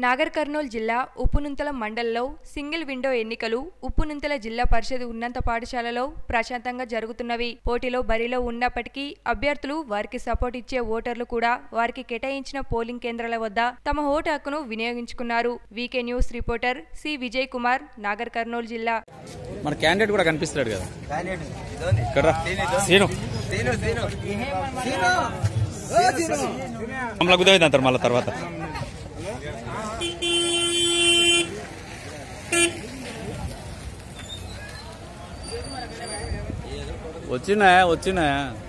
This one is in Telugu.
నాగర్ కర్నూలు జిల్లా ఉప్పునుంతల మండలంలో సింగిల్ విండో ఎన్నికలు ఉప్పునుంతల జిల్లా పరిషత్ ఉన్నత పాఠశాలలో ప్రశాంతంగా జరుగుతున్నవి పోటీలో బరిలో ఉన్నప్పటికీ అభ్యర్థులు వారికి సపోర్ట్ ఇచ్చే ఓటర్లు కూడా వారికి కేటాయించిన పోలింగ్ కేంద్రాల వద్ద తమ ఓటు హక్కును వినియోగించుకున్నారు VK news reporter C Vijay Kumar Nagar Kurnool జిల్లా మన క్యాండిడేట్ కూడా కనిపిస్తాడు కదా క్యాండిడేట్ ఇదోని ఇక్కడ రా. సీను సీను సీను సీను మమ్మల్ని కుదరదు అంటారు మళ్ళీ తర్వాత వచ్చినా వచ్చినా